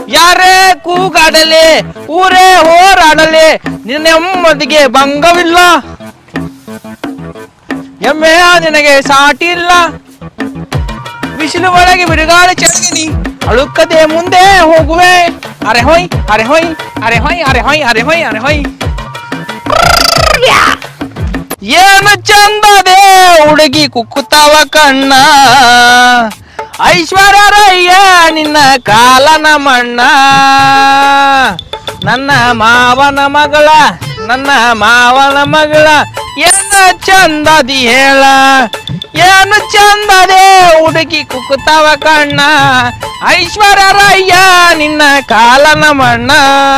ಯಾರೇ ಕೂಗಾಡಲಿ ಊರೇ ಹೋರಾಡಲಿ ನಿನ್ನ ನೆಮ್ಮದಿಗೆ ಭಂಗವಿಲ್ಲ ಎಮ್ಮೆಯ ನಿನಗೆ ಸಾಟಿ ಇಲ್ಲ ಬಿಸಿಲು ಒಳಗೆ ಬಿರುಗಾಳಿ ಚಳಗಿನಿ ಅಳುಕದೆ ಮುಂದೆ ಹೋಗುವೆ ಅರೆ ಹೊಯ್ ಅರೆ ಹೊಯ್ ಅರೆ ಹೊಯ್ ಅರೆ ಹೊಯ್ ಅರೆ ಹೊಯ್ ಅರೆ ಹೊಯ್ ಏನು ಚಂದದೆ ಹುಡುಗಿ ಕುಕ್ಕುತ್ತವ ಕಣ್ಣ ಐಶ್ವರ್ಯ ರಯ್ಯ ನಿನ್ನ ಕಾಲನ ಮಣ್ಣ ನನ್ನ ಮಾವನ ಮಗಳ ನನ್ನ ಮಾವನ ಮಗಳ ಏನು ಚಂದದಿ ಹೇಳ ಏನು ಚಂದದೆ ಹುಡುಗಿ ಕುಕ್ಕುತ್ತವ ಕಣ್ಣ ಐಶ್ವರ್ಯ ರಯ್ಯ ನಿನ್ನ ಕಾಲನ ಮಣ್ಣ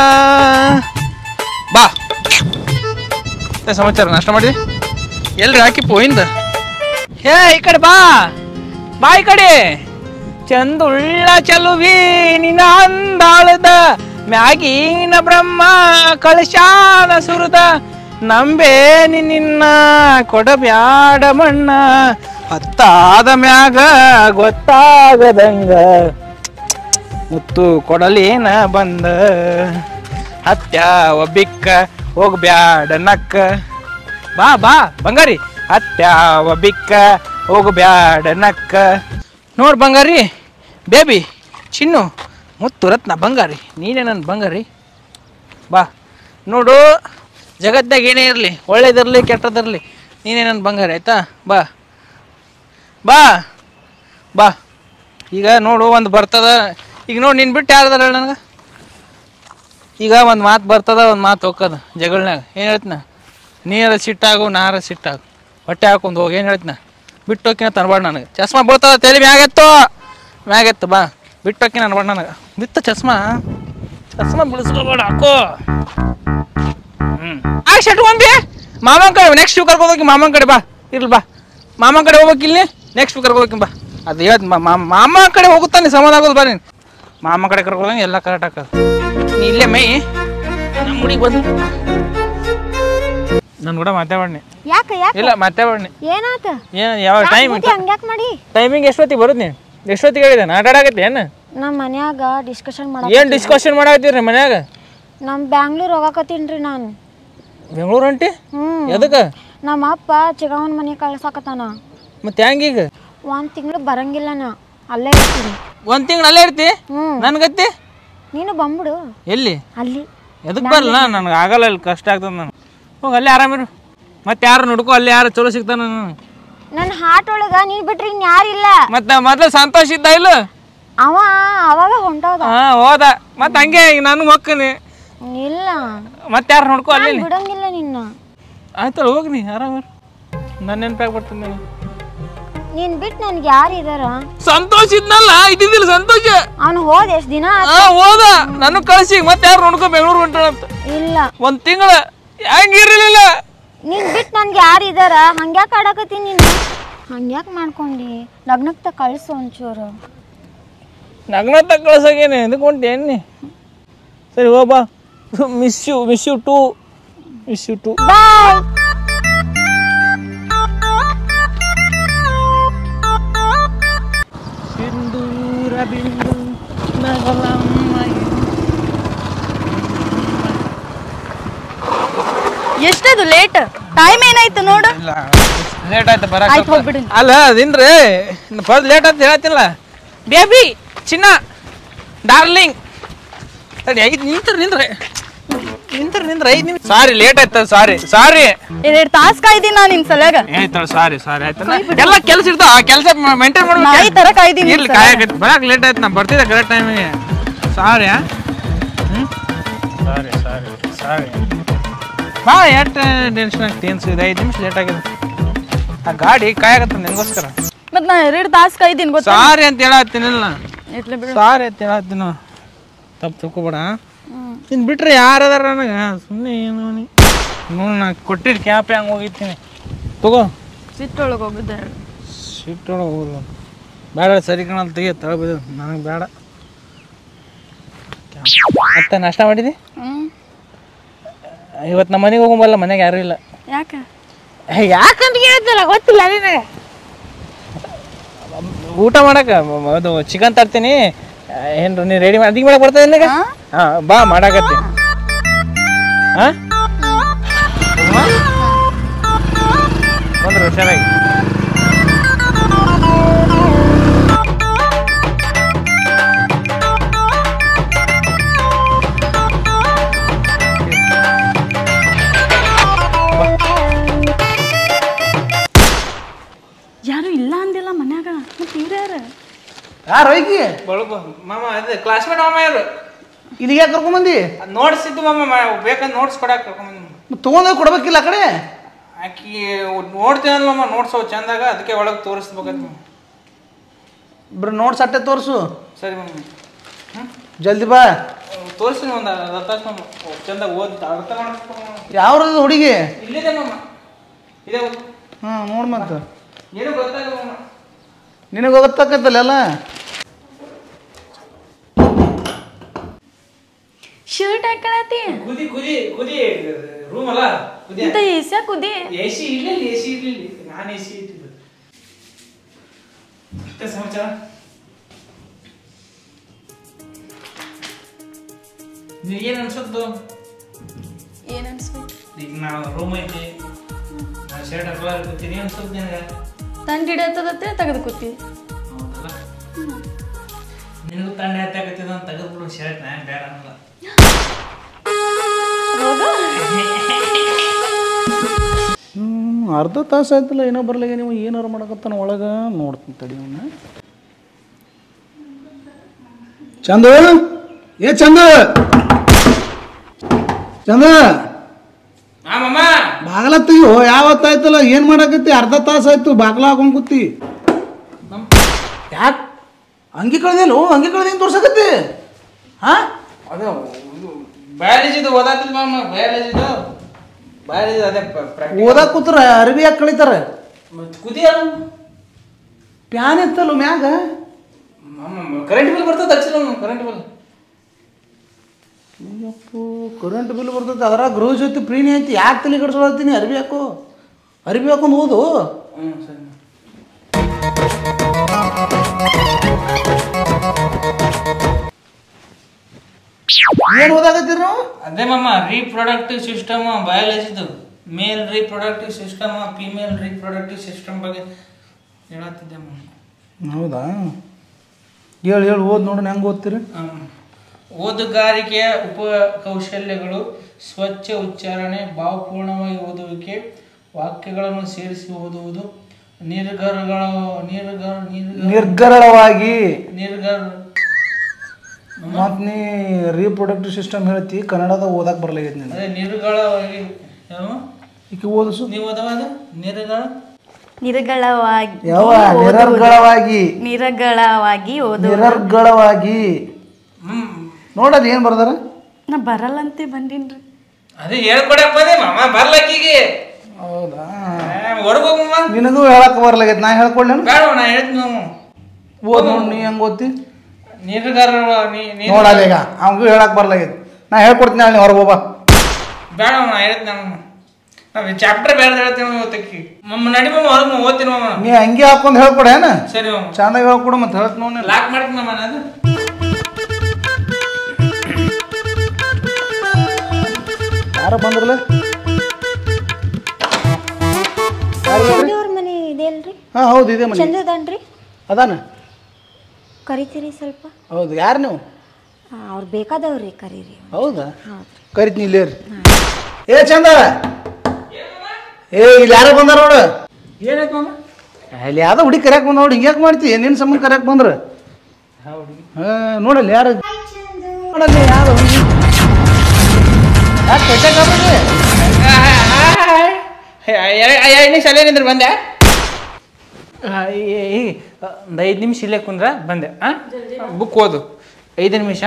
ಬಾ ಮತ್ತೆ ಸಮಾಚಾರ ನಾಷ್ಟ ಮಾಡಿದೆ ಎಲ್ರಿ ಹಾಕಿ ಪೋಯಿಂದ ಹೇ ಈ ಕಡೆ ಬಾ ಬಾ ಈ ಕಡೆ ಚಂದುಳ್ಳ ಚಲುವಿ ನಿನ್ನ ಅಂದಾಳದ ಮ್ಯಾಗಿನ ಬ್ರಹ್ಮ ಕಳಶಾನ ಸುರದ ನಂಬೇನಿ ನಿನ್ನ ಕೊಡಬ್ಯಾಡ ಮಣ್ಣ ಹತ್ತಾದ ಮ್ಯಾಗ ಗೊತ್ತಾಗದಂಗ ಮುತ್ತು ಕೊಡಲೇನ ಬಂದ ಹತ್ಯಾವ ಬಿಕ್ಕ ಹೋಗ್ಬ್ಯಾಡ ನಕ್ಕ ಬಾ ಬಾ ಬಂಗಾರಿ ಹತ್ಯಾವ ಬಿಕ್ಕ ಹೋಗ್ಬ್ಯಾಡ ನಕ್ಕ ನೋಡ್ ಬಂಗಾರಿ ಬೇಬಿ ಚಿನ್ನು ಮುತ್ತು ರತ್ನ ಬಂಗಾರಿ ನೀನೇ ನನ್ನ ಬಂಗಾರಿ ಬಾ ನೋಡು ಜಗತ್ತಾಗ ಏನೇ ಇರಲಿ ಒಳ್ಳೇದಿರಲಿ ಕೆಟ್ಟದಿರಲಿ ನೀನೇ ನನ್ನ ಬಂಗಾರಿ ಆಯ್ತಾ ಬಾ ಬಾ ಬಾ ಈಗ ನೋಡು ಒಂದು ಬರ್ತದ ಈಗ ನೋಡಿ ನಿನ್ ಬಿಟ್ಟು ಯಾರ್ದಾರ ನನಗೆ ಈಗ ಒಂದು ಮಾತು ಬರ್ತದ ಒಂದು ಮಾತು ಹೋಗ್ತದ ಜಗಳನ್ಯಾಗ ಏನು ಹೇಳ್ತಿನ ನೀರ ಸಿಟ್ಟಾಗು ನಾರ ಸಿಟ್ಟಾಗು ಹೊಟ್ಟೆ ಹಾಕೊಂಡು ಹೋಗಿ ಏನು ಹೇಳ್ತಿನ ಬಿಟ್ಟು ಹೋಕಿನ ತನ್ಬಾರ್ದು ನನಗೆ ಚಸ್ಮಾ ಬೀಳ್ತದ ತಲೆ ಮ್ಯಾಗೆತ್ತು ಮ್ಯಾಗೆತ್ತು ಬಾ ಬಿಟ್ಟು ಹೋಕಿನ ಅನ್ಬಾರ್ದು ನನಗೆ ಬಿತ್ತ ಚಸ್ಮಾ ಚಸ್ಮಾ ಬಿಡಿಸ್ಕೋಬೇಡ ಹಾಕೋ ಹ್ಞೂ ಆ ಶರ್ಟ್ ಒಂದಿ ಮಾಮನ ಕಡೆ ನೆಕ್ಸ್ಟ್ ವೀಕ್ ಕರ್ಕೊಂಡು ಹೋಗಿ ಮಾಮನ ಕಡೆ ಬಾ ಇರ್ಲಿ ಬಾ ಮಾಮನ ಕಡೆ ಹೋಗ್ಬೇಕು ಇಲ್ಲಿ ನೆಕ್ಸ್ಟ್ ವೀಕ್ ಕರ್ಕೊಂಡು ಹೋಗಿ ಬಾ ಅದು ಹೇಳ್ದು ಮಾಮ ಕಡೆ ಹೋಗುತ್ತಾನೆ ಸಮಾಧಾನ ಆಗೋದು ಬಾ ನೀನು ಮಾಮ ಕಡೆ ಕರ್ಕೊಂಡು ಎಲ್ಲ ಕರೆಕ್ಟ್ ಹಾಕೋದು ನೀ ಇಲ್ಲೇ ಮೈ ನಮ್ಮ ಹುಡುಗಿ ಬಂದು ನನ್ನ ಕೂಡ ಮಾತಾಡ್ನಿ ಯಾಕ ಯಾಕ ಇಲ್ಲ ಮಾತಾಡ್ನಿ ಏನಾತ ಏನು ಯಾವ ಟೈಮ್ ಹಂಗ್ಯಾಕ್ ಮಾಡಿ ಟೈಮಿಂಗ್ ಎಷ್ಟೊತ್ತಿಗೆ ಬರೋದು ನೀನು ಎಷ್ಟೊತ್ತಿಗೆ ಹೇಳಿದೆ ಆಟ ಆಡಾಕತ್ತೆ ಏನು ನಮ್ಮ ಮನ್ಯಾಗ ಡಿಸ್ಕಷನ್ ಮಾಡ ಏನು ಡಿಸ್ಕಷನ್ ಮಾಡಾಕತ್ತೀರಿ ಮನ್ಯಾಗ ನಮ್ ಬ್ಯಾಂಗ್ಳೂರ್ ಹೋಗಾಕತ್ತೀನ್ರಿ ನಾನು ಬೆಂಗಳೂರು ಹೊಂಟಿ ಹ್ಮ್ ಎದಕ್ಕೆ ನಮ್ಮ ಅಪ್ಪ ಚಿಗವನ್ ಮನೆ ಕಳ್ಸಾಕತ್ತಾನ ಮತ್ತೆ ಹೆಂಗೀಗ ಒಂದ್ ತಿಂಗಳು ಬರಂಗಿಲ್ಲ ನಾ ಅಲ್ಲೇ ಇರ್ತೀನಿ ಒಂದು ತಿಂಗಳು ಅಲ್ಲೇ ಇರ್ತಿ ಹ್ಮ್ ನನ್ಗತ್ತಿ ನೀನು ಬಂದ್ಬಿಡು ಎಲ್ಲಿ ಅಲ್ಲಿ ಎದಕ್ಕೆ ಬರಲ್ಲ ನನಗೆ ಆಗಲ್ಲ ಇಲ್ಲಿ ಕಷ್ಟ ಆಗ್ತದೆ ನಾನು ಹೋಗಿ ಅಲ್ಲೇ ಆರಾಮಿರು ಮತ್ತೆ ಯಾರು ನೋಡ್ಕೊ ಅಲ್ಲಿ ಯಾರು ಚಲೋ ಸಿಗ್ತಾನ ನಾನು ನನ್ನ ಹಾಟ್ ಒಳಗ ನೀನ್ ಬಿಟ್ರಿ ಇನ್ ಯಾರಿಲ್ಲ ಮತ್ತೆ ಮೊದ್ಲು ಸಂತೋಷ ಇದ್ದ ಇಲ್ಲ ಅವ ಅವಾಗ ಹೊಂಟೋದ ಹಾ ಹೋದ ಮತ್ತೆ ಹಂಗೆ ಈಗ ನಾನು ಹೋಗ್ತೀನಿ ಇಲ್ಲ ಮತ್ತೆ ಯಾರು ನೋಡ್ಕೊ ಅಲ್ಲಿ ನಾನ್ ಬಿಡಂಗಿಲ್ಲ ನಿನ್ನ ಆಯ್ತಲ್ಲ ಹೋಗಿ ನೀ ಆರಾಮಿರು ನನ್ನ ನೆನಪಾಗಿ ಬರ್ತೀನಿ ನೀನ್ ಬಿಟ್ ನನ್ಗೆ ಯಾರು ಇದಾರ ಸಂತೋಷ ಇದ್ನಲ್ಲ ಇದ್ದಿದ್ದಿಲ್ಲ ಸಂತೋಷ ಅವ್ನು ಹೋದ ಎಷ್ಟ್ ದಿನ ಆತ್? ಹಾ ಹೋದ ನನಗೆ ಕಳಿಸಿ ಮತ್ತೆ ಯಾರು ನೋಡ್ಕೊ ಬೆಂಗಳೂರು ಹೊಂಟಾನಂತ ಇಲ್ಲ ಒಂದು ತಿಂಗಳ ಹೆಂಗಿರಲಿಲ್ಲ ನೀನ್ ಬಿಟ್ ನನ್ಗೆ ಯಾರು ಇದಾರ ಹಂಗ್ಯಾಕ್ ಆಡಕತ್ತಿ ನೀನು ಹಂಗ್ಯಾಕ್ ಮಾಡ್ಕೊಂಡಿ ಲಗ್ನಕ್ಕ ಕಳ್ಸು ಒಂಚೂರು ನಗ್ನ ತಕ್ಕ ಕಳ್ಸೋಗೇನೆ ಇದಕ್ಕೆ ಹೊಂಟೆ ಎಣ್ಣೆ ಸರಿ ಹೋಗ್ಬಾ miss you miss you too miss you too bye ಸಿಂಧೂರ ಬಿಂದು ನಗಲಮ್ಮ ಎಷ್ಟದು ಲೇಟ್ ಟೈಮ್ ಏನಾಯ್ತು ನೋಡು ಇಲ್ಲ ಲೇಟ್ ಆಯ್ತು ಬರಕ ಆಯ್ತು ಹೋಗ್ಬಿಡು ಅಲ್ಲ ಅದಿಂದ್ರೆ ಫಸ್ಟ್ ಲೇಟ್ ಅಂತ ಹೇಳ್ತಿಲ್ಲ ಬೇಬಿ ಚಿನ್ನ ಡಾರ್ಲಿಂಗ್ ತಡಿ ಐದು ನಿಂತ್ರ ನಿಂದ್ರೆ ನಿಂತ್ರ ನಿಂದ್ರ ಐದು ನಿಮಿಷ ಸಾರಿ ಲೇಟ್ ಆಯ್ತು ಸಾರಿ ಸಾರಿ ಎರಡ್ ತಾಸ್ ಕಾಯ್ದಿನ ನಾನು ನಿನ್ ಸಲಗ ಆಯ್ತು ಸಾರಿ ಸಾರಿ ಆಯ್ತು ಎಲ್ಲ ಕೆಲಸ ಇರ್ತಾವ ಆ ಕೆಲಸ ಮೇಂಟೈನ್ ನಾಯಿ ಮಾಡ್ಬೇಕು ತರ ಕಾಯ್ದಿನಿ ಇರ್ಲಿ ಕಾಯಕೈತಿ ಬರಕ್ ಲೇಟ್ ಆಯ್ತು ನಾ ಬರ್ತಿದ್ದೆ ಕರೆಕ್ಟ್ ಟೈಮಿಗೆ ಸಾರಿ ಹ್ಞೂ ಸಾರಿ ಸಾರಿ ಸಾರಿ ಬಾ ಎಷ್ಟು ಟೆನ್ಷನ್ ಆಗ್ತೀನಿ ಇದು ಐದು ನಿಮಿಷ ಲೇಟ್ ಆಗಿದೆ ಆ ಗಾಡಿ ಕಾಯಕತ್ತ ನಿನ್ಗೋಸ್ಕರ ಮತ್ ನಾ ಎರಡ್ ತಾಸ್ ಕಾಯ್ದಿನಿ ಗೊತ್ತಾ ಸಾರಿ ಅಂತ ಹೇಳತ್ತೀನಿಲ್ಲ ಇರ್ಲಿ ಬಿಡು ಸಾರಿ ಅಂತ ಹೇಳತ್ತೀನ ತಪ್ಪು ತಿಳ್ಕೊಬೇಡ ಇನ್ನು ಬಿಟ್ರೆ ಯಾರು ಅದಾರ ನನಗೆ ಸುಮ್ಮನೆ ಏನು ನೀ ನೋಡಿ ನಾ ಕೊಟ್ಟಿದ್ದು ಕ್ಯಾಪ್ ಹೆಂಗೆ ಹೋಗಿರ್ತೀನಿ ತಗೋ ಸಿಟ್ಟೊಳಗ್ ಹೋಗಿದ್ದೆ ಸಿಟ್ಟೊಳಗೆ ಹೋಗುದು ಬೇಡ ಸರಿ ಕಾಣಲ್ಲ ತೆಗಿ ತಳ ಬಿದ್ದು ನನಗೆ ಬೇಡ ಮತ್ತೆ ನಾಷ್ಟ ಮಾಡಿದಿ ಹ್ಮ್ ಇವತ್ತು ನಮ್ಮ ಮನೆಗೆ ಹೋಗಂಬಲ್ಲ ಮನೆಗೆ ಯಾರೂ ಇಲ್ಲ ಯಾಕ ಯಾಕಂತ ಕೇಳ್ತಿಲ್ಲ ಗೊತ್ತಿಲ್ಲ ನಿನಗೆ ಊಟ ಮಾಡಕ್ಕೆ ಅದು ಚಿಕನ್ ತರ್ತೀನಿ ಏನ್ರ ನೀ ರೆಡಿ ಮಾಡಿ ಅಡಿಗೆ ಮಾಡಕ್ ಬರ್ತದೆ ನಿನಗೆ ಹಾ ಬಾ ಮಾಡಾಕತ್ತಿ ಹಾ ಬಂದ್ರು ಹುಷಾರಾಗಿ ಯಾರು ಇಲ್ಲ ಅಂದಿಲ್ಲ ಮನ್ಯಾಗ ಮತ್ತೆ ಇವ್ರು ಯಾರು ಯಾರು ಹೋಗಿ ಬಳಗು ಮಾಮ ಅದೇ ಕ್ಲಾಸ್ಮೇಟ್ ಮಾಮ ಯಾರು ಇಲ್ಲಿಗೆ ಯಾಕೆ ಕರ್ಕೊಂಬಂದಿ ಅದ್ ನೋಡ್ಸಿದ್ದು ಮಾಮ ಮಾ- ಬೇಕಂದ್ ನೋಟ್ಸ್ ಕೊಡಾಕ ಕರ್ಕೊಂಬಂದ್ ತೊಗೊಂಡೋಗಿ ಕೊಡ್ಬೇಕಿಲ್ಲ ಆ ಕಡೆ ಆಕಿ ನೋಡ್ತೀನಲ್ಲ ಮಾಮ ನೋಟ್ಸ್ ಅವು ಚಂದಾಗ ಅದಕ್ಕೆ ಒಳಗೆ ತೋರಿಸ್ಬೇಕಂತ ಬರೀ ನೋಟ್ಸ್ ಅಟ್ಟೆ ತೋರಿಸು ಸರಿ ಮಾಮ ಹ್ಞೂ ಜಲ್ದಿ ಬಾ ತೋರಿಸ್ತೀನಿ ಒಂದು ಅರ್ಧ ತಾಸು ಮಾಮ ಚಂದ ಓದ್ ಅರ್ಥ ಮಾಡಿಸ್ಕೊ ಮಾಮ. ಯಾವ್ದು ಹುಡುಗಿ ಇಲ್ಲಿದೆ ಮಾಮ ಇದೆ ಹ್ಞೂ ನೋಡು ಮತ್ತೆ ಏನು ಗೊತ್ತಾಗಲ್ಲ ಮಾಮ ನಿನಗೆ ಗೊತ್ತಾಕತ್ತಲ್ಲ ಎಲ್ಲ ಶರ್ಟ್ ಹಾಕಳತಿ ಕುದಿ ಕುದಿ ಕುದಿ ರೂಮ್ ಅಲ್ಲ ಕುದಿ ಇಂತ ಏಸ್ಯಾ ಕುದಿ ಎ ಸಿ ಇರ್ಲಿಲ್ಲ ಎ ಸಿ ಇರ್ಲಿಲ್ಲ ನಾನು ಎ ಸಿ ಇಟ್ಟಿದ್ದು ಮತ್ತೆ ಸಮಾಚಾರ ನಿನಗೆ ಏನು ಅನ್ಸುತ್ತೋ ಏನ್ ಅನ್ಸ್ಬೇಕು ಈಗ ನಾವು ರೂಮ್ ಐತಿ ನಾನು ಶರ್ಟ್ ಹಾಕಲಾರ ಕೂತೀನಿ ಅನ್ಸುತ್ತೆ ನಿನಗೆ ತಂಡ ಹಿಡಿಯತ್ತದತ್ತೆ ತೆಗೆದು ಕೂತಿ ಹೌದಲ್ಲ ನಿನಗೂ ತಂಡ ಹತ್ತಾಕತ್ತಿದ ಅಂತ ತೆಗೆದ್ಬಿಡು ಶರ್ಟ್ ನಾನು ಬೇಡ ಅನ್ನಲ್ಲ ಹ್ಞೂ ಅರ್ಧ ತಾಸು ಆಯ್ತಲ್ಲ ಏನೋ ಬರ್ಲಾಗ ನೀವು ಏನಾರು ಮಾಡಕತ್ತಾನ ಒಳಗೆ ನೋಡ್ತೀನಿ ತಡಿ ಅವನ್ನ ಚಂದ ಏ ಚಂದ ಚಂದ ಹಾ ಮಮ್ಮ ಬಾಗಲ ತೆಗಿಯೋ ಯಾವತ್ತಾಯ್ತಲ್ಲ ಏನು ಮಾಡಕತ್ತಿ ಅರ್ಧ ತಾಸು ಆಯ್ತು ಬಾಗ್ಲ ಹಾಕೊಂಡ್ ಕೂತಿ ಯಾಕೆ ಅಂಗಿ ಕಳ್ದೇನು ಅಂಗಿ ಕಳ್ದೇನು ತೋರ್ಸಕತ್ತಿ ಹಾಂ ಅದು ಬಯಾಲಜಿದು ಓದಾತಿಲ್ಲ ಮಾಮ ಬಯಾಲಜಿದು ಬಯಾಲಜಿ ಅದೇ ಪ್ರಾಕ್ಟಿಕಲ್ ಓದಾಕ್ ಕೂತ್ರ ಅರ್ಬಿ ಯಾಕೆ ಕಳಿತಾರ ಕುದಿಯ ಪ್ಯಾನ್ ಇತ್ತಲ್ಲ ಮ್ಯಾಗ ಕರೆಂಟ್ ಬಿಲ್ ಬರ್ತದೆ ಹಚ್ಚಿಲ್ಲ ಕರೆಂಟ್ ಬಿಲ್ ಅಯ್ಯಪ್ಪು ಕರೆಂಟ್ ಬಿಲ್ ಬರ್ತೈತೆ ಅದ್ರಾಗ ಗೃಹ ಜೊತೆ ಫ್ರೀನೇ ಐತಿ ಯಾಕೆ ತಲೆ ಕಡ್ಸೋಳತ್ತೀನಿ ಅರ್ಬಿ ಹಾಕು ಅರ್ಬಿ ಹಾಕೊಂಡು ಓದು ಹ್ಞೂ ಸರಿ ಏನು ಓದಾಕತ್ತೀರಿ ನಾವು ಅದೇ ಮಾಮ ರೀಪ್ರೊಡಕ್ಟಿವ್ ಸಿಸ್ಟಮ್ ಬಯಾಲಜಿದು male reproductive system female reproductive system ಬಗ್ಗೆ ಹೇಳತ್ತಿದ್ದೆ ಮಾಮ ಹೌದಾ ಹೇಳಿ ಹೇಳಿ ಓದ್ ನೋಡೋಣ ಹೆಂಗೆ ಓದ್ತೀರಿ ಹ್ಮ್. ಓದುಗಾರಿಕೆಯ ಉಪ ಕೌಶಲ್ಯಗಳು ಸ್ವಚ್ಛ ಉಚ್ಚಾರಣೆ ಭಾವಪೂರ್ಣವಾಗಿ ಓದುವಿಕೆ ವಾಕ್ಯಗಳನ್ನು ಸೇರಿಸಿ ಓದುವುದು ನಿರ್ಗರಗಳ ನಿರ್ಗರ ನಿರ್ಗರ ನಿರ್ಗರಳವಾಗಿ ನಿರ್ಗರ ಮತ್ತು ನೀ ರೀಪ್ರೊಡಕ್ಟಿವ್ ಸಿಸ್ಟಮ್ ಹೇಳ್ತಿ ಕನ್ನಡದ ಓದಕ್ಕೆ ಬರಲಾಗೈತಿ ನೀನು ಅದೇ ನಿರ್ಗಳವಾಗಿ ಯಾವ ಈಕೆ ಓದಿಸು ನೀವು ಓದವ ಅದು ನಿರ್ಗಳ ನಿರಗಳವಾಗಿ ಯಾವ ನಿರರ್ಗಳವಾಗಿ ನಿರಗಳವಾಗಿ ಓದು ನಿರರ್ಗಳವಾಗಿ ಹ್ಮ್ ನೋಡೋದು ಏನು ಬರ್ದಾರ ನಾ ಬರಲ್ಲಂತೆ ಬಂದೀನ್ರಿ ಅದೇ ಹೇಳ್ಕೊಡಕ್ ಬಂದೆ ಮಾಮ ಬರ್ಲಕ್ಕಿಗೆ ಹೌದಾ ಹೊರಗೋಗಮ್ಮ ನಿನಗೂ ಹೇಳಕ್ಕೆ ಬರಲಾಗೈತಿ ನಾ ಹೇಳ್ಕೊಳ್ಳೇನು ಬೇಡ ನಾ ಹೇಳ್ತೀನಿ ನಾವು ಓದ್ ನೋಡಿ ನೀ ಹೆಂಗೆ ಓದ್ತಿ ನಿರ್ಗರ ನೀ ನೀ- ನೋಡಲ್ಲ ಈಗ ಅವ್ನಿಗೂ ಹೇಳಕ್ಕೆ ಬರಲಾಗೈತಿ ನಾ ಹೇಳ್ಕೊಡ್ತೀನಿ ಅಲ್ಲಿ ಹೊರಗೆ ಹೋಗ ಬೇಡ ನಾ ಹೇಳ್ತೀನಿ ನಾನು ನಾವು ಚಾಪ್ಟರ್ ಬೇರೆ ಹೇಳ್ತೀನಿ ಇವತ್ತಕ್ಕೆ ಮಮ್ಮ ನಡಿ ಮಮ್ಮ ಹೊರಗೆ ಓದ್ತೀನಿ ಮಮ್ಮ ನೀ ಹಂಗೆ ಹಾಕೊಂಡು ಹೇಳ್ಕೊಡೇನ ಸರಿ ಮಮ್ಮ ಚಂದಾಗಿ ಹೇಳ್ಕೊಡು ಮತ್ತೆ ಹೇಳ್ತ ನೋಡಿ ಲಾಕ್ ಮಾಡ್ತೀನಿ ಮಮ್ಮ ನಾನು ಯಾರ ಬಂದ್ರಲ್ಲ ಅವ್ರ ಮನೆ ಇದೆ ಅಲ್ರಿ ಹಾಂ ಹೌದು ಇದೆ ಮನೆ ಚಂದದನ್ರಿ ಅದಾನ ಕರಿತೀರಿ ಸ್ವಲ್ಪ ಹೌದು ಯಾರು ನೀವು ಅವ್ರು ಬೇಕಾದವ್ರಿ ಕರೀರಿ ಹೌದಾ ಹೌದ್ರಿ ಕರಿತೀನಿ ಇಲ್ಲೇ ರೀ ಏ ಚಂದ ಏ ಇಲ್ಲಿ ಯಾರೋ ಬಂದಾರ ನೋಡು ಏನಾಯ್ತು ಮಮ್ಮ ಅಲ್ಲಿ ಯಾವ್ದೋ ಹುಡುಗಿ ಕರ್ಯಾಕ್ ಬಂದ ನೋಡಿ ಹಿಂಗ್ಯಾಕೆ ಮಾಡ್ತಿ ನಿನ್ನ ಸಂಬಂಧ ಕರ್ಯಾಕ್ ಬಂದ್ರ ಹಾಂ ನೋಡಲ್ಲಿ ಯಾರು ನೋಡಲ್ಲಿ ಯಾರು ಹುಡುಗಿ ಯಾಕೆ ಕೆಟ್ಟಾಗ್ಬಿಡ್ರಿ ಎರಡನೇ ಶಾಲೆ ನಿಂದ್ರೆ ಬಂದೆ ಒಂದು ಐದು ನಿಮಿಷ ಇಲ್ಲೇ ಕುಂದ್ರ ಬಂದೆ ಹಾಂ ಬುಕ್ ಓದು ಐದು ನಿಮಿಷ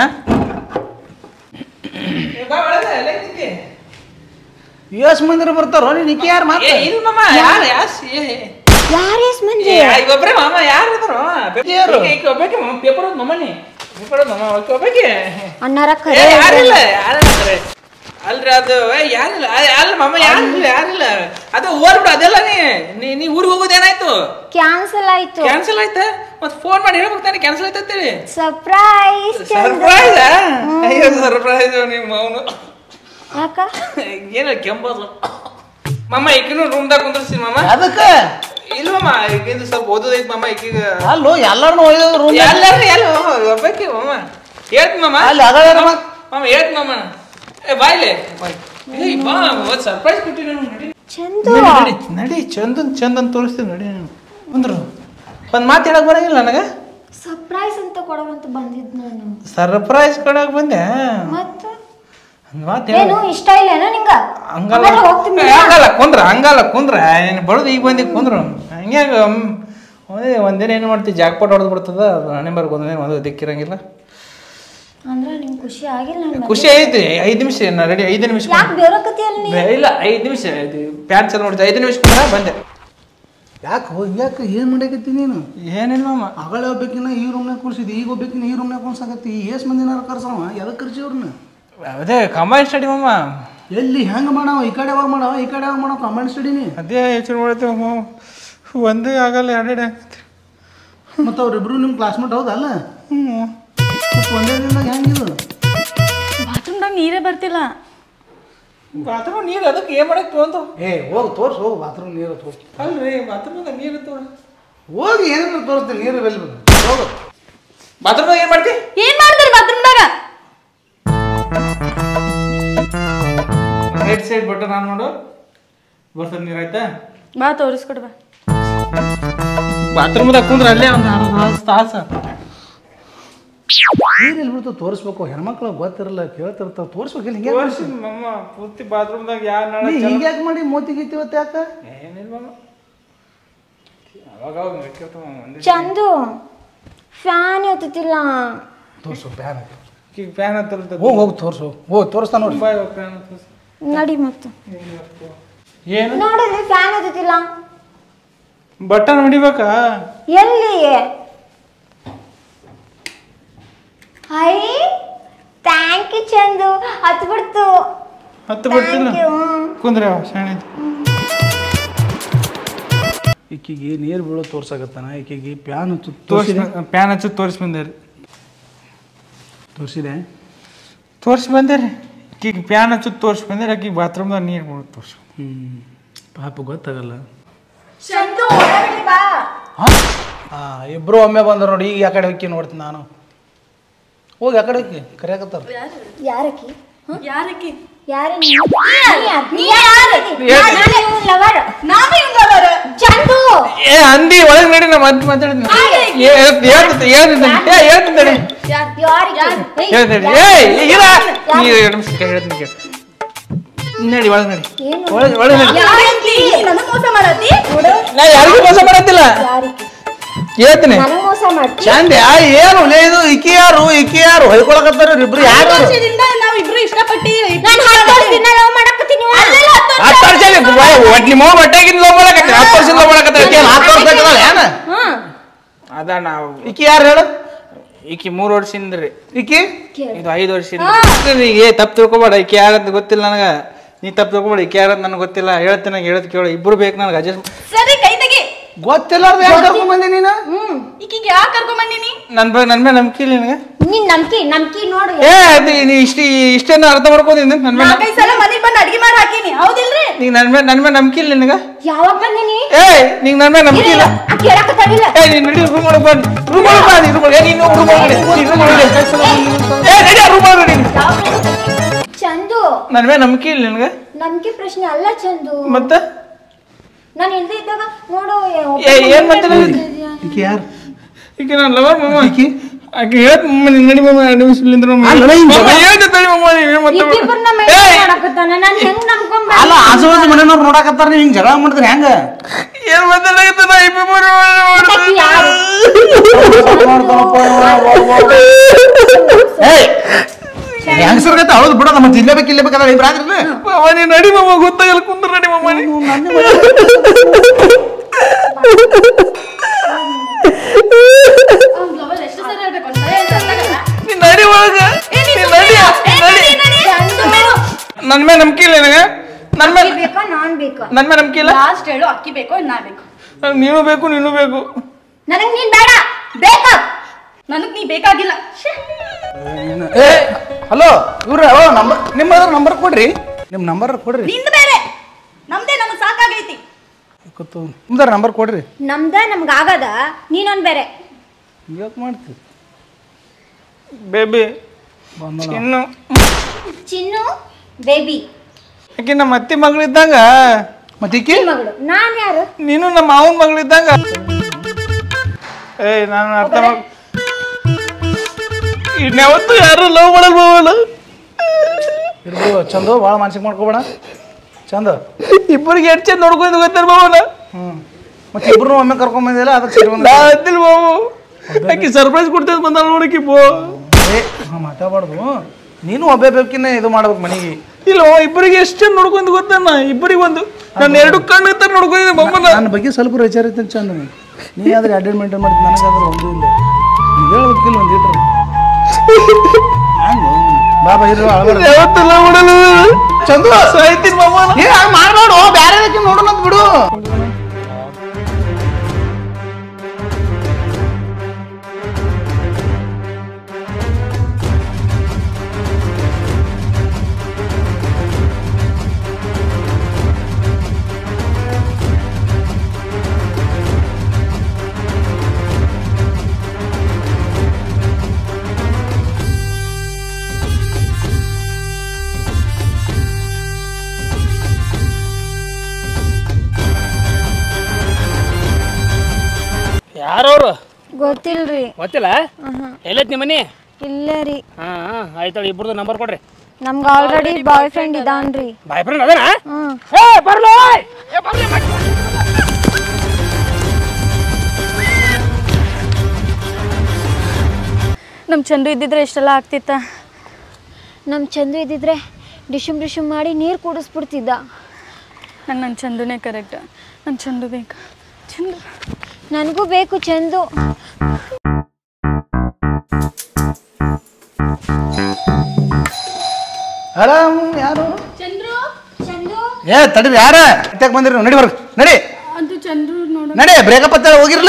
ಎಷ್ಟು ಮಂದಿರ ಬರ್ತಾರೋ ನೀನು ಈಕೆ ಯಾರು ಮಾತ್ರ ಇದು ಮಾಮ ಯಾರು ಯಾಸ್ ಯಾರು ಎಷ್ಟ್ ಮಂದಿ ಒಬ್ಬರೇ ಮಾಮ ಯಾರು ಇದ್ರು ಯಾರು? ಒಬ್ಬಕ್ಕೆ ಮಾಮ ಪೇಪರ್ ಓದ್ ಮಮ್ಮನಿ ಪೇಪರ್ ಓದ್ ಮಾಮ ಒಬ್ಬಕ್ಕೆ ಅಣ್ಣಾರ ಏ, ಕರೆ ಯಾರಿಲ್ಲ ಯಾರು ಅಲ್ರಿ ಅದು ಏ, ಯಾರಿಲ್ಲ ಅ- ಅಲ್ಲ ಮಮ್ಮ ಯಾರಿಲ್ಲ ಯಾರಿಲ್ಲ ಅದು ಓದ್ಬಿಡು ಅದೆಲ್ಲ ನೀ ನೀ ನೀ ಊರಿಗೆ ಹೋಗೋದೇನಾಯ್ತು ಕ್ಯಾನ್ಸಲ್ ಆಯ್ತು ಕ್ಯಾನ್ಸಲ್ ಆಯ್ತಾ ಮತ್ ಫೋನ್ ಮಾಡಿ ಹೇಳ್ಬೇಕು ತಾನೆ ಕ್ಯಾನ್ಸಲ್ ಆಯ್ತು ಅಂತೇಳಿ ಸರ್ಪ್ರೈಸ್ ಸರ್ಪ್ರೈಸ್ ಅಯ್ಯೋ ಸರ್ಪ್ರೈಸ್ ನಿಮ್ಮ ಅವನು ಯಾಕ ಏನ ಕೆಂಪದು ಮಮ್ಮ ಈಕಿನೂ ರೂಮ್ದಾಗ ಕುಂದ್ರಸ್ತೀನಿ ಮಮ್ಮ ಅದಕ್ಕೆ ಇಲ್ವಮ್ಮ ಈಗಿಂದು ಸ್ವಲ್ಪ ಓದೋದೈತಿ ಮಮ್ಮ ಈಗೀಗ ಅಲ್ಲೋ ಎಲ್ಲಾರನು ಒಯ್ದ ರೂಮ್ ಎಲ್ಲರೂ ಎಲ್ಲ ಒಬ್ಬಾಕಿ ಮಮ್ಮ ಹೇಳ್ತೀನಿ ಮಮ್ಮ ಅಲ್ಲಿ ಅದಾರ ಮಮ್ಮ ಹೇಳ್ತೀನಿ ಮಮ್ಮ ಏ ಬಾಯ್ಲೆ ಏಯ್ ಬಾ ಒಂದು ಸರ್ಪ್ರೈಸ್ ಕೊಟ್ಟಿನಿ ನಡಿ ಚಂದು ನಡಿ ನಡಿ ಚಂದನ್ ಚಂದನ್ ತೋರಿಸ್ತೀನಿ ನಡಿ ಅಂದ್ರು ಒಂದು ಮಾತು ಹೇಳಕ್ ಬರಂಗಿಲ್ಲ ನನಗೆ ಸರ್ಪ್ರೈಸ್ ಅಂತ ಕೊಡೋವಂತ ಬಂದಿದ್ ನಾನು ಸರ್ಪ್ರೈಸ್ ಕೊಡಕ್ ಬಂದೆ ಮತ್ತ ಒಂದು ಮಾತು ಏನು ಇಷ್ಟ ಇಲ್ಲೇನೋ ನಿಂಗ ಹಂಗಲ್ಲ ಆಮೇಲೆ ಹೋಗ್ತೀನಿ ಏ, ಹಂಗಲ್ಲ ಕುಂದ್ರ ಹಂಗಲ್ಲ ಕುಂದ್ರ ಏನು ಬಡದು ಈಗ ಬಂದಿ ಕುಂದ್ರು ಹಂಗ್ಯಾಗ ಒಂದೇ ಒಂದಿನ ಏನು ಮಾಡ್ತೀವಿ ಜಾಕ್ಪಾಟ್ ಹೊಡೆದು ಬಿಡ್ತದ ಹಣೆ ಬರ್ಗ ಒಂದಿನ ಒಂದು ದಿಕ್ಕಿರಂಗಿಲ್ಲ ಅಂದ್ರ ನಿಂಗ್ ಖುಷಿ ಆಗಿಲ್ಲ ನನ್ ಖುಷಿ ಐತಿ ಐದು ನಿಮಿಷ ರೆಡಿ ಐದು ನಿಮಿಷ ಯಾಕೆ ಬೇರಕತಿಯಲ್ಲ ನೀ ಬೇ- ಇಲ್ಲ ಐದು ನಿಮಿಷ ಇದು ಪ್ಯಾನ್ ಚಲ ನೋಡಿದೆ ಐದು ನಿಮಿಷ ಕುಂದ್ರ ಬಂದೆ ಯಾಕೆ ಹೋಗಿ ಯಾಕೆ ಏನು ಮಾಡಕತ್ತಿ ನೀನು ಏನಿಲ್ಲ ಮಾಮ ಅಗಳೇ ಹೋಗ್ಬೇಕಿನ್ನ ಈ ರೂಮ್ನಾಗ ಕೂರ್ಸಿದ್ ಈಗ ಹೋಗ್ಬೇಕಿನ್ನ ಈ ರೂಮ್ನಾಗ ಕೂರ್ಸಾಕತ್ತಿ ಏಸ್ ಮಂದಿನಾರ ಕರ್ಸವ ಎದಕ್ಕೆ ಕರ್ಸಿ ಅವ್ರನ್ನ ಅದೇ ಕಂಬೈನ್ ಸ್ಟಡಿ ಮಾಮ ಎಲ್ಲಿ ಹೆಂಗೆ ಮಾಡವ ಈ ಕಡೆ ಯಾವಾಗ ಮಾಡವ ಈ ಕಡೆ ಯಾವಾಗ ಮಾಡವ ಕಮೆಂಟ್ ಸ್ಟಡಿನಿ ಅದೇ ಯೋಚನೆ ಮಾಡ್ತೇವೆ ಮಾಮ ಒಂದೇ ಆಗಲ್ಲ ಎರಡೆರಡು ಆಗತ್ತೆ ಮತ್ತು ಅವ್ರಿಬ್ರು ನಿಮ್ಮ ಕ್ಲಾಸ್ಮೇಟ್ ಹೌದಲ್ಲ ಹ್ಞೂ ಮತ್ತು ಒಂದೇ ದಿನದಾಗ ಹೆಂಗಿದು ಬಾತ್ರೂಮ್ದಾಗ ನೀರೇ ಬರ್ತಿಲ್ಲ ಬಾತ್ರೂಮ್ ನೀರು ಅದಕ್ಕೆ ಏನು ಮಾಡಕ್ಕೆ ತೊಗೊಂಡು ಏ ಹೋಗಿ ತೋರ್ಸು ಹೋಗು ಬಾತ್ರೂಮ್ ನೀರು ಹೋಗಿ ಅಲ್ರಿ ಬಾತ್ರೂಮ್ದಾಗ ನೀರು ತಗೊಂಡು ಹೋಗಿ ಏನಾದ್ರು ತೋರಿಸ್ತೀನಿ ನೀರು ಬೆಲ್ ಹೋಗು ಬಾತ್ರೂಮ್ದಾಗ ಏನು ಮಾಡ್ತಿ ಏನ್ ಮಾಡ್ತಾರೆ ಬಾತ್ರೂಮ್ದಾಗ ರೈಟ್ ಸೈಡ್ ಬಟನ್ ಆನ್ ಮಾಡು ಬರ್ತದೆ ನೀರು ಆಯ್ತಾ ಬಾ ತೋರಿಸ್ಕೊಡು ಬಾ ಬಾತ್ರೂಮ್ದಾಗ ಕುಂದ್ರೆ ಅಲ್ಲೇ ಒಂದು ಅರ್ಧ ತಾಸು ನೀರು ಎಲ್ಲಿ ಬಿಡ್ತಾವ ತೋರಿಸ್ಬೇಕು ಹೆಣ್ಮಕ್ಳು ಗೊತ್ತಿರಲ್ಲ ಕೇಳ್ತಿರ್ತಾವ ತೋರಿಸ್ಬೇಕಿಲ್ಲ ಹಿಂಗೆ ತೋರ್ಸಿ ಮಮ್ಮ ಪೂರ್ತಿ ಬಾತ್ರೂಮ್ದಾಗ ಯಾರು ನಾಳೆ ನೀ ಹಿಂಗೆ ಯಾಕೆ ಮಾಡಿ ಮೋತಿ ಗೀತಿ ಇವತ್ತು ಯಾಕೆ ಏನಿಲ್ಲ ಮಮ್ಮ ಅವಾಗ ಅವಾಗ ನಡ್ಕೊತ ಮಮ್ಮ ಒಂದೇ ಚಂದು ಫ್ಯಾನ್ ಎತ್ತುತ್ತಿಲ್ಲ ತೋರಿಸು ಪ್ಯಾನ್ ಈಗ ಫ್ಯಾನ್ ಹತ್ತಿರ ಹೋಗಿ ಹೋಗಿ ತೋರಿಸು ಹೋಗಿ ತೋರಿಸ್ತಾ ನೋಡಿ ಫ್ಯಾನ್ ನಡಿ ಮತ್ತು ಏನು ನೋಡಿದ್ರಿ ಫ್ಯಾನ್ ಎತ್ತುತ್ತಿಲ್ಲ ಬಟನ್ ಹೊಡಿಬೇಕಾ ಎಲ್ಲಿ ಹೈ ಥ್ಯಾಂಕ್ ಯು ಚಂದು ಹತ್ತು ಬಿಡ್ತು ಹತ್ತು ಬಿಡ್ತಿಲ್ಲ Thank you. ಕುಂದ್ರೆ ಶಾಣೆ ಈಕಿಗೆ ನೀರು ಬೀಳೋ ತೋರ್ಸಾಕತ್ತಾನ ಈಕಿಗೆ ಪ್ಯಾನ್ ತೋರಿಸಿ ತೋರಿಸಿದೆ ಪ್ಯಾನ್ ಹಚ್ಚಿ ತೋರಿಸಿ ಬಂದೆ ರೀ ತೋರಿಸಿದೆ ತೋರಿಸಿ ಬಂದೆ ರೀ ಈಗ ಪ್ಯಾನ್ ಹಚ್ಚಿ ತೋರಿಸಿ ಬಂದೆ ಆಕಿ ಬಾತ್ರೂಮ್ದಾಗ ನೀರು ಬಿಡು ತೋರಿಸಿ ಹ್ಞೂ ಪಾಪ ಗೊತ್ತಾಗಲ್ಲ ಚಂದು ಒಳಗಡೆ ಬಾ ಹಾಂ ಇಬ್ಬರು ಒಮ್ಮೆ ಬಂದ್ರು ನೋಡಿ ಈಗ ಯಾಕಡೆ ಹೋಗಿ ನೋಡ್ತೀನಿ ನಾನು ಹೋಗಿ ಯಾಕಡೆ ಹೋಗಿ ಕರೆಯಾಕತ್ತಾರ ಯಾರಕ್ಕಿ ಯಾರಕ್ಕೆ ಯಾರ ನಾವೇ ಚಂದು ಏ ಅಂದಿ ಒಳಗೆ ನಡಿ ನಾ ಮತ್ತೆ ಮಾತಾಡಿದ್ನ ಹೇಳ್ತಿದ್ದೆ ಹೇಳ್ತಿದ್ದೆ ಯಾರಿಗೆ ಹೇಳ್ತೇನೆ ಏ ಇಲ್ಲ ನೀ ಎರಡು ನಿಮಿಷ ಹೇಳ್ತೀನಿ ಕೇಳು ನಡಿ ಒಳಗೆ ನಡಿ ಏನು ಒಳಗೆ ಒಳಗೆ ನಡಿ ನನಗ್ ಮೋಸ ಮಾಡತ್ತಿ ನಾ ಯಾರಿಗೂ ಮೋಸ ಮಾಡತ್ತಿಲ್ಲ ಯಾರಿಗೆ ಹೇಳ್ತೀನಿ ನನಗ್ ಮೋಸ ಮಾಡ್ತಿ ಚಂದ ಏನು ಲೇ ಇದು ಇಕ್ಕಿ ಯಾರು ಇಕ್ಕಿ ಯಾರು ಹೊಯ್ಕೊಳಕತ್ತಾರ ಇಬ್ರು ಯಾರು ವರ್ಷದಿಂದ ನಾವ್ ಇಬ್ರು ಇಷ್ಟಪಟ್ಟಿವಿ ನಾನು ಹತ್ತು ವರ್ಷದಿಂದ ಲವ್ ಮಾಡಕತ್ತೀನಿ ಹತ್ತು ವರ್ಷ ಒಟ್ಟು ನಿಮ್ಮ ಬಟ್ಟೆಗಿಂದ ಲೋ ಮಾಡಕತ್ತಿ ಹತ್ತು ವರ್ಷ ಲೋ ಮಾಡಕತ್ತಿ ಏನ್ ಹತ್ತು ವರ್ಷ ಬೇಕಲ್ಲ ಏನ ಅದ ನಾವು ಇಕ್ಕಿ ಯಾರು ಹೇಳು ಈಕಿ ಮೂರು ವರ್ಷದಿಂದ ರೀ ಇಕ್ಕಿ ಇದು ಐದು ವರ್ಷದಿಂದ ಈಗ ಏ ತಪ್ಪು ತಿಳ್ಕೊಬೇಡ ಈಕೆ ಯಾರಂತ ಗೊತ್ತಿಲ್ಲ ನನಗೆ ನೀ ತಪ್ಪು ತಿಳ್ಕೊಬೇಡ ಈಕೆ ಯಾರಂತ ನನಗೆ ಗೊತ್ತಿಲ್ಲ ಹೇಳ್ತೀನಿ ನಂಗೆ ಹೇಳೋದು ಕೇಳು ಇಬ್ರು ಬೇಕು ನನಗೆ ಅಡ್ಜಸ್ಟ್ ಸರಿ ಕೈ ತೆಗಿ ಗೊತ್ತಿಲ್ಲಾರ್ದ ಯಾಕೆ ಕರ್ಕೊಂಡ್ ಬಂದಿ ನೀನು ಈಕಿಗೆ ಯಾಕೆ ಕರ್ಕೊಂಡ್ ಬಂದಿನಿ ನನ್ನ ಬಗ್ಗೆ ನನ್ನ ಮೇಲೆ ನಂಬಿಕೆ ಇಲ್ಲ ನಿನಗೆ ನೀನ್ ನಂಬ್ಕಿ ನಂಬ್ಕಿ ನೋಡು ಏ ಅದು ನೀ ಇಷ್ಟ ಇಷ್ಟೇನು ಅರ್ಥ ಮಾಡ್ಕೋದಿಂದ ನನ್ನ ಮೇಲೆ ನಾಲ್ಕೈದು ಸಲ ಮನೆಗ್ ಬಂದು ಅಡ್ಗೆ ಮಾಡಿ ಹಾಕೀನಿ ಹೌದಿಲ್ರಿ ನೀ ನನ್ನ ಮೇಲೆ ನನ್ನ ಮೇಲೆ ನಂಬಿಕೆ ಇಲ್ಲ ನಿನಗೆ ಯಾವಾಗ ಬಂದಿನಿ ಏ ನಿಂಗೆ ನನ್ನ ಮೇಲೆ ನಂಬಿಕೆ ಇಲ್ಲ ಕೇಳಕತ್ತಾಗಿಲ್ಲ ಏ ನೀನು ನಡಿ ರೂಮ್ ಒಳಗೆ ಬನ್ನಿ ರೂಮ್ ಒಳಗೆ ಬಾ ರೂಮ್ ಒಳಗೆ ನೀನು ರೂಮ್ ಒಳಗೆ ನಡಿ ರೂಮ್ ಒಳಗೆ ಏ ನಡಿ ರೂಮ್ ಒಳಗೆ ನಡಿ ಚಂದು ನನ್ನ ಮೇಲೆ ನಂಬಿಕೆ ಇಲ್ಲ ನಿನಗೆ ನಂಬಿಕೆ ಪ್ರಶ್ನೆ ಅಲ್ಲ ಚಂದು ಮತ್ತೆ ನಾನು ಇಲ್ದೇ ಇದ್ದಾಗ ನೋಡು ಏ ಏನ್ ಮಾಡ್ತಾನೆ ಇಕ್ಕಿ ಯಾರು ಈಗ ನಾನು ಲವರ್ ಮಮ್ಮ ಈಕಿ? ಆಕೆ ಹೇಳ್ತ ಮಮ್ಮ ನೀನ್ ನಡಿ ಮಮ್ಮ ಎರಡು ನಿಮಿಷ ಇಲ್ಲಿಂದ್ರ ಮಮ್ಮ ಅಲ್ಲ, ಹಿಂಗ್ ಮಮ್ಮ ಹೇಳ್ದೆ ತಡಿ ಮಮ್ಮ ನೀವ್ ಏನ್ ಮಾತಾಡ್ಬೇಡ. ಇಬ್ಬಿಬ್ಬರನ್ನ ಏಯ್! ಮಾಡಕತ್ತಾನ ನಾನು ಹೆಂಗ್ ನಂಬ್ಕೊಂಡ್ ಅಲ್ಲ ಆಜು ಬಾಜು ಮನೆಯವ್ರು ನೋಡಕತ್ತಾರ ನೀವು ಹಿಂಗೆ ಜಗಳ ಮಾಡಿದ್ರೆ ಹೆಂಗ ಏನ್ ಮಾತಾಡಕತ್ತ ನಾ ಇಬ್ಬಿಬ್ಬರು ಯಾರು? ಹೆಂಗಸರ್ ಗತ್ತ ಹೌದು ಬಿಡೋದ ಮತ್ತೆ ಇಲ್ಲೇ ಬೇಕು ಇಲ್ಲೇ ಬೇಕಲ್ಲ ಇಬ್ರು ಆದ್ರಲ್ಲ ಮಮ್ಮ ನೀನ್ ನಡಿ ಮಮ್ಮ ಗೊತ್ತಾಗಲ್ಲ ಕುಂದ್ರ ನಡಿ ಮಮ್ಮ ನೀ. ಎಷ್ಟು ಸರಿ ಹೇಳ್ಬೇಕು ಅಂತ ಹೇಳ್ತಾ ಇದ್ದಾಗಲ್ಲ. ನೀನ್ ನಡಿ ಒಳಗ ಏ, ನೀ ನೀನ್ ಸುಮ್ನೆ ನಡಿ ಇರು. ಏ, ನೀನ್ ನಡಿ ನಡಿ, ನಡಿ. ಚಂದು. ನನ್ನ ಮೇಲೆ ನಂಬಿಕೆ ಇಲ್ಲ ನಿನಗೆ ನನ್ನ ಮೇಲೆ ಬೇಕಾ ನಾನ್ ಬೇಕಾ ನನ್ನ ಮೇಲೆ ನಂಬಿಕೆ ಇಲ್ಲ ಲಾಸ್ಟ್ ಹೇಳು ಅಕ್ಕಿ ಬೇಕೋ ನಾ ಬೇಕು ನಂಗ್ ನೀನು ಬೇಕು ನೀನು ಬೇಕು ನನಗ್ ನೀನ್ ಬೇಡ ಬೇಕಾ ನನಗ್ ನೀ ಬೇಕಾಗಿಲ್ಲ ಶ್ಯೇ. ಏ ಹಲೋ ಇವ್ರ ನಂಬರ್ ನಿಮ್ಮ ನಂಬರ್ ಕೊಡ್ರಿ ನಿಮ್ಮ ನಂಬರ್ ಕೊಡ್ರಿ ನಿಂದ್ ಬೇರೆ ನಮ್ದೇ ನಮಗ್ ಸಾಕಾಗೈತಿ ಕೂತು ನಿಮ್ದಾರ ನಂಬರ್ ಕೊಡ್ರಿ ನಮ್ದ ನಮ್ಗ ಆಗದ ನೀನೊಂದ್ ಬೇರೆ ಯಾಕೆ ಮಾಡ್ತೀವಿ ಬೇಬಿ ಬಂದ ಇನ್ನು ಚಿನ್ನು ಬೇಬಿ ಆಕೆ ನಮ್ಮ ಅತ್ತಿ ಮಗಳಿದ್ದಂಗ ಮತ್ತೆ ಈಕಿ ಮಗಳು ನಾನ್ ಯಾರು ನೀನು ನಮ್ಮ ಮಾವನ ಮಗಳಿದ್ದಂಗ ಏಯ್ ನಾನು ಅರ್ಥ ಮಾಡ್ ಇನ್ಯಾವತ್ತು ಯಾರು ಲವ್ ಮಾಡಲ್ ಹೋಗಲ್ಲ ಇರ್ಬೋದು ಚಂದ ಭಾಳ ಮಾನಸಿಕ ಮಾಡ್ಕೋಬೇಡ ಚಂದ ಇಬ್ಬರಿಗೆ ಎಷ್ಟು ಚಂದ ನೋಡ್ಕೊಂಡು ಗೊತ್ತಾರ ಬಾವನ ಹ್ಞೂ ಮತ್ತೆ ಇಬ್ರು ಒಮ್ಮೆ ಕರ್ಕೊಂಬಂದಿಲ್ಲ ಅದಕ್ಕೆ ಸರಿ ನಾ ಅಂತಿಲ್ಲ ಬಾವು ಆಕಿ ಸರ್ಪ್ರೈಸ್ ಕೊಡ್ತೇನೆ ಬಂದಾಳ ನೋಡಕಿ ಬೋ ಏ ಹಾಂ ಮಾತಾಡ್ಬಾರ್ದು ನೀನು ಒಬ್ಬೇ ಬೇಕಿನ್ನ ಇದು ಮಾಡ್ಬೇಕು ಮನೆಗೆ ಇಲ್ಲ ಇಬ್ಬರಿಗೆ ಎಷ್ಟು ಚಂದ ನೋಡ್ಕೊಂಡು ಗೊತ್ತಣ್ಣ ಇಬ್ಬರಿಗೆ ಒಂದು ನನ್ನ ಎರಡು ಕಣ್ಣು ತರ ನೋಡ್ಕೊಂಡಿದ್ದೆ ಮಮ್ಮನ ನನ್ನ ಬಗ್ಗೆ ಸ್ವಲ್ಪ ವಿಚಾರ ಐತೆ ಚಂದ ನೀ. ನೀ ಆದ್ರೆ ಅಡ್ಡೆಡ್ ಮೇಂಟೈನ್ ಮಾಡ್ತೀನಿ ನನಗಾದ್ರೆ ಒಂದೂ ಇಲ್ಲ ನೀನು ಹೇಳ್ಬೇಕಿಲ್ಲ ಒಂದು ಲೀಟ್ರ್ ಹಂಗೆ ಬಾಬಾ ಇರು ಅಳಬಾರ್ದು ಯಾವತ್ತು ಲವ್ ಮಾಡಲ್ಲ ಚಂದು ಸಾಯ್ತೀನಿ ಮಮ್ಮನ ಏ ಹಂಗೆ ಮಾಡಬೇಡು ಬೇರೆ ನೋಡೋಣ ಅಂತ ಬಿಡು ಯಾರವ್ರು ಗೊತ್ತಿಲ್ರಿ ಗೊತ್ತಿಲ್ಲ ಎಲ್ಲೈತಿ ನಿಮ್ಮ ಮನಿ ಇಲ್ಲ ರೀ ಹಾ ಹಾ ಆಯ್ತಾಳ ಇಬ್ರದ್ದು ನಂಬರ್ ಕೊಡ್ರಿ ನಮ್ಗ ಆಲ್ರೆಡಿ ಬಾಯ್ ಫ್ರೆಂಡ್ ಇದಾನ್ರಿ ಬಾಯ್ ಫ್ರೆಂಡ್ ಅದೇನ ಹ್ಮ್ ಏ ಬರ್ಲೋ ಏ ಬರ್ಲಿ ನಮ್ ಚಂದು ಇದ್ದಿದ್ರೆ ಇಷ್ಟೆಲ್ಲ ಆಗ್ತಿತ್ತ ನಮ್ ಚಂದು ಇದ್ದಿದ್ರೆ ಡಿಶುಮ್ ಡಿಶುಮ್ ಮಾಡಿ ನೀರ್ ಕುಡಿಸ್ಬಿಡ್ತಿದ್ದ ನಂಗೆ ನನ್ನ ಚಂದುನೇ ಕರೆಕ್ಟ್ ನನ್ನ ಚಂದು ಬೇಕು ಚಂದು ನನಗೂ ಬೇಕು ಚಂದು ಆರಾಮ್ ಯಾರು ಚಂದ್ರು ಚಂದು ಏ ತಡೀರಿ ಯಾರ ಅತ್ಯಾಕ್ ಬಂದಿರಿ ನಡಿ ಬರ್ರಿ ನಡಿ ಅದು ಚಂದ್ರು ನೋಡ ನಡಿ ಬ್ರೇಕಪ್ ಅಂತ ಹೋಗಿರ್ಲಿ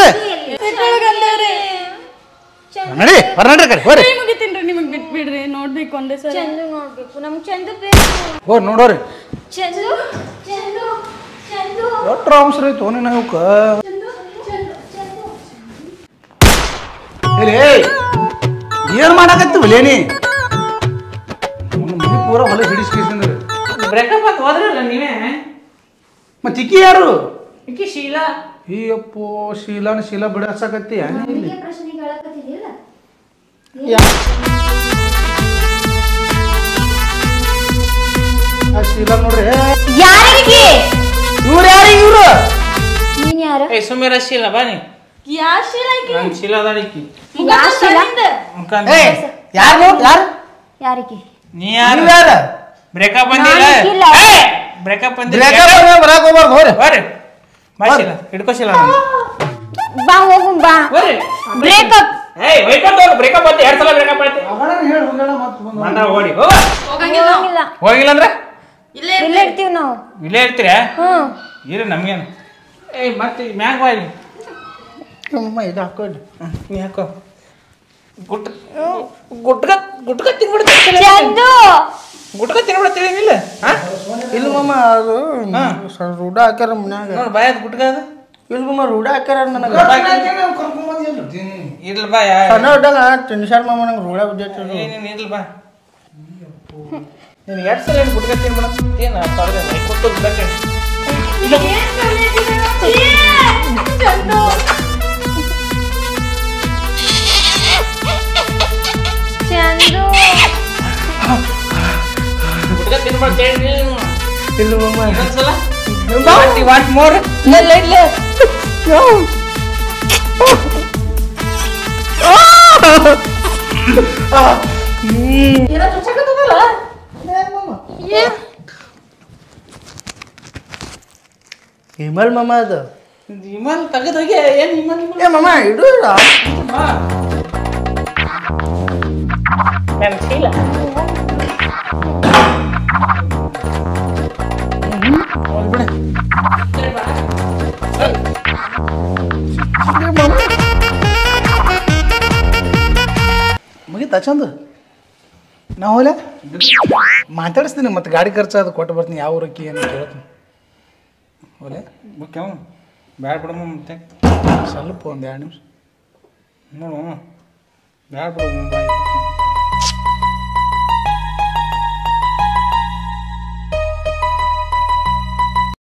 ನಡಿ ಹೊರ ನಡ್ರಿ ಕಡೆ ಹೋರಿ ಮುಗಿತೀನ್ರಿ ನಿಮಗೆ ಬಿಟ್ಬಿಡ್ರಿ ನೋಡ್ಬೇಕು ಒಂದೇ ಸಲ ಚಂದು ನೋಡ್ಬೇಕು ನಮ್ಗೆ ಚಂದು ಬೇಕು ಹೋರಿ ನೋಡೋರಿ ಚಂದು ಚಂದು ಚಂದು ಎಷ್ಟ್ರ ಅವಸರ ಐತು ನಿನ್ನ ಅವಕ್ಕ ಏಯ್ ಏನ್ ಮಾಡಾಕತ್ತೀವಲೇ ನೀ ಅವ್ನ ಮನೆ ಪೂರ ಹೊಲ ಹಿಡಿಸ್ಕಿಸಿಂದ್ರಿ ಬ್ರೇಕಪ್ ಅಂತ ಹೋದ್ರಲ್ಲ ನೀವೇ ಮತ್ತೆ ಇಕ್ಕಿ ಯಾರು ಇಕ್ಕಿ ಶೀಲಾ ಈ ಅಪ್ಪೋ ಶೀಲಾನ ಶೀಲಾ ಬಿಡಾಸಕತ್ತಿ ಇಲ್ಲಿ ಪ್ರಶ್ನೆ ಕೇಳಕತ್ತಿದ್ದಿಲ್ಲ ಆ ಶೀಲಾ ನೋಡ್ರಿ ಯಾರಿಗೆ ಇವ್ರು ಯಾರು ಇವ್ರು ನೀನ್ ಯಾರು ಏ ಸುಮ್ಮೀರ ಶೀಲಾ ಬಾ ನೀ ಯಾ ಶೀಲ ಆಕಿ ನಂಗೆ ಶೀಲಾ ಅದಾಳ ಇಕ್ಕಿ ಯಾ ಶೀಲಾ? ಮುಖ ಏ ಯಾರು ಯಾರು ಯಾರಿಗೆ ನೀ ಯಾರು ನೀವ್ ಯಾರು ಬ್ರೇಕಪ್ ಬಂದಿಲ್ಲ ನಾನು ಇಕ್ಕಿಲ್ಲ. ಬ್ರೇಕಪ್ ಬಂದಿಲ್ಲ ಬ್ರೇಕಪ್ ಬರಾಕ್ ಹೋಗ್ಬಾರ್ದು ಹೋರಿ ಬರ್ರಿ ಬಾ ಶೀಲಾ ಹಿಡ್ಕೋ ಶೀಲಾ ಬಾ ಹೋಗು ಬಾ ಬರ್ರಿ ಬ್ರೇಕಪ್ ಏಯ್ ಹೊಯ್ಕೊಂಡು ಹೋಗು ಬ್ರೇಕಪ್ ಅಂತ ಎರಡು ಸಲ ಬ್ರೇಕಪ್ ಆಯ್ತು ಹೇಳಿ ಹೋಗೋಣ ಮತ್ತೆ ಬಂದು ಮಂಡ ಓಡಿ ಹೋಗ ಹೋಗಂಗಿಲ್ಲ ಹೋಗಿಲ್ಲ ಹೋಗಿಲ್ಲ ಅಂದ್ರೆ ಇಲ್ಲೇ ಇಲ್ಲೇ ಇರ್ತೀವಿ ನಾವು ಇಲ್ಲೇ ಇರ್ತೀರಾ ಹ್ಮ್ ಇರು ನಮ್ಗೇನು ಏಯ್ ಮತ್ತೆ ಮ್ಯಾಗ ಬಾ ಇಲ್ಲಿ ಅಮ್ಮ ಇದು ಹಾಕೊಳ್ಳಿ ನೀ ಹಾಕೋ ಗುಟ್ ಗುಟ್ಕ ಗುಟ್ಕ ತಿನ್ಬಿಡ್ತೀನಿ ಚಂದು ಗುಟ್ಕ ತಿನ್ಬಿಡ್ತೀನಿ ಇಲ್ಲ ಹಾ ಇಲ್ಲ ಮಮ್ಮ ಅದು ಸ್ವಲ್ಪ ರೂಢ ಹಾಕ್ಯಾರ ಮನ್ಯಾಗ ನೋಡು ಬಾಯ್ ಅದು ಗುಟ್ಕ ಅದು ಇಲ್ಲ ಮಮ್ಮ ರೂಢ ಹಾಕ್ಯಾರ ನನಗೆ ಇರ್ಲಿ ಬಾ ಯಾ ಸಣ್ಣ ಹುಡ್ಡಾಗ ತಿನ್ಸಾರ ಮಮ್ಮ ನಂಗೆ ರೂಢ ಬಿದ್ದೈತಿ ಏನೇನು ಇರ್ಲಿ ಬಾ ನೀನು ಎರಡು ಸಲ ಏನು ಗುಟ್ಕ ತಿನ್ಬಿಡ ಏನು ಪರದೆ ಕೊಟ್ಟು ಬೇಕೆ ಚಂದು ಗುಟ್ಕ ತಿನ್ಬಿಡ್ತೇಳಿ ಇಲ್ಲ ಮಮ್ಮ ಇನ್ನೊಂದ್ಸಲ ವಾಟ್ ವಾಟ್ ಮೋರ್ ಇಲ್ಲ ಇಲ್ಲ ಹಿಮಲ್ ಮಮ್ಮ ಅದು ವಿಮಾನ ತೆಗೆದು ಹೋಗಿ ಏನು ವಿಮಾನ ಏ ಮಮ್ಮ ಇಡು ನನ್ನ ಶೀಲ ಚಂದ ನಾ ಹೋಲೆ ಮಾತಾಡಿಸ್ತೀನಿ ಮತ್ತೆ ಗಾಡಿ ಖರ್ಚು ಅದು ಕೊಟ್ಟು ಬರ್ತೀನಿ ಯಾವ ಊರಕ್ಕೆ ಏನು ಕೇಳ್ತೀನಿ ಹೋಲೆ ಬುಕ್ ಯಾವ ಬ್ಯಾಡ ಬಿಡಮ್ಮ ಮತ್ತೆ ಸ್ವಲ್ಪ ಒಂದು ಎರಡು ನಿಮಿಷ ನೋಡು ಬ್ಯಾಡ ಬಿಡು ಬಾಯ್